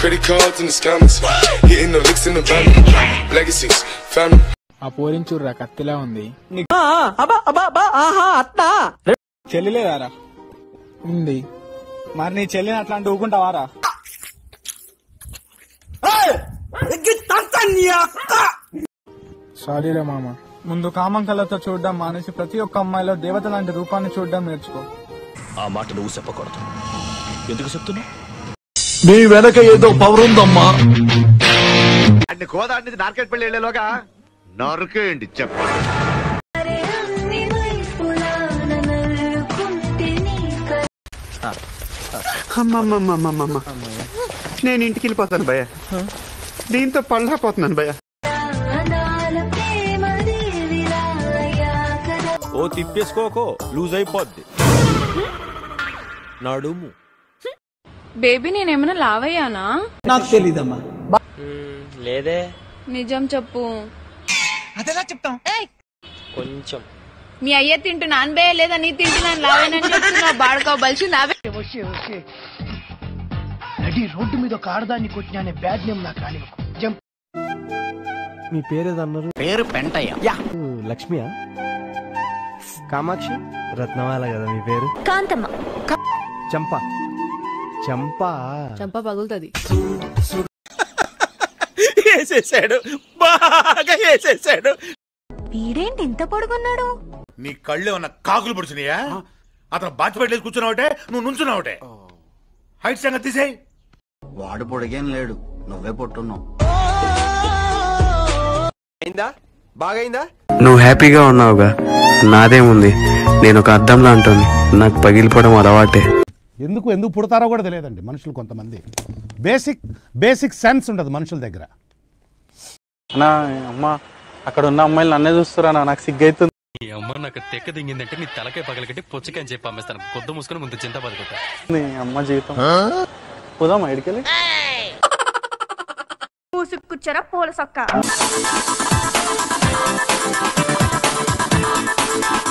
credit cards and the scammers. Hitting the licks in the van. Legacies, family. ఆ పోరిని చూడరా కత్తిలా ఉంది చెల్లి లేదారా ఉంది మరి నీ చెల్లిని అట్లాంటి ఊకుంటావారా సారీ రా మామ ముందు కామం కళ్ళతో చూడడం మానేసి ప్రతి ఒక్క అమ్మాయిలో దేవత లాంటి రూపాన్ని చూడడం నేర్చుకో ఆ మాట నువ్వు చెప్పకూడదు ఎందుకు చెప్తున్నా మీ వెనక ఏదో పవర్ ఉందమ్మా అంటే కోదాటిది మార్కెట్ పెళ్లి వెళ్ళేలోగా నరుకేయండి చెప్పండి అమ్మమ్మమ్మమ్మమ్మ నేను ఇంటికి వెళ్ళిపోతాను భయ దీంతో పళ్ళపోతున్నాను భయ ఓ తిప్పేసుకోకో లూజ్ అయిపోద్ది నడుము బేబీ నేనేమైనా లావయ్యానా నాకు తెలీదమ్మా లేదే నిజం చెప్పు అదెలా చెప్తాం కొంచెం మీ అయ్య తింటున్నాను బే లేదా నీ తింటున్నాను లావేనని చెప్తున్నావు బాడుకో బలిసి నావే మీ పేరేదన్నారు పేరు పెంటయ్య లక్ష్మియా కామాక్షి రత్నమాల కదా మీ పేరు కాంతమ్మ చంప చంప చంప పగులుతుంది వేసేసాడు బాగా వేసేసాడు వీడేంటి ఇంత పొడుగున్నాడు నీ కళ్ళు ఏమన్నా కాకులు పొడిచినాయా అతను బాచి పెట్టలేదు కూర్చున్నావుటే నువ్వు నుంచున్నావుటే హైట్ సంగతి తీసేయి వాడు పొడిగేం లేడు నువ్వే పొట్టున్నావు అయిందా బాగైందా నువ్వు హ్యాపీగా ఉన్నావుగా నాదేముంది నేను ఒక అద్దంలా అంటుంది నాకు పగిలిపోవడం అలవాటే ఎందుకు ఎందుకు పుడతారో కూడా తెలియదండి మనుషులు కొంతమంది బేసిక్ బేసిక్ సెన్స్ ఉండదు మనుషుల దగ్గర అన్నా అమ్మ అక్కడ ఉన్న అమ్మాయిలు నన్నే చూస్తురా నాకు సిగ్గైతుంది అమ్మ నాకు తెక్క దింగిందంటే నీ తలకాయ పగలగట్టి పొచ్చికని చెప్పి అమ్మేస్తాను కొద్ది మూసుకొని ముందు చింత బతుకుతా అమ్మ జీవితం పోదామా ఇడికెళ్ళి కూసుకుచ్చరా పూల సొక్క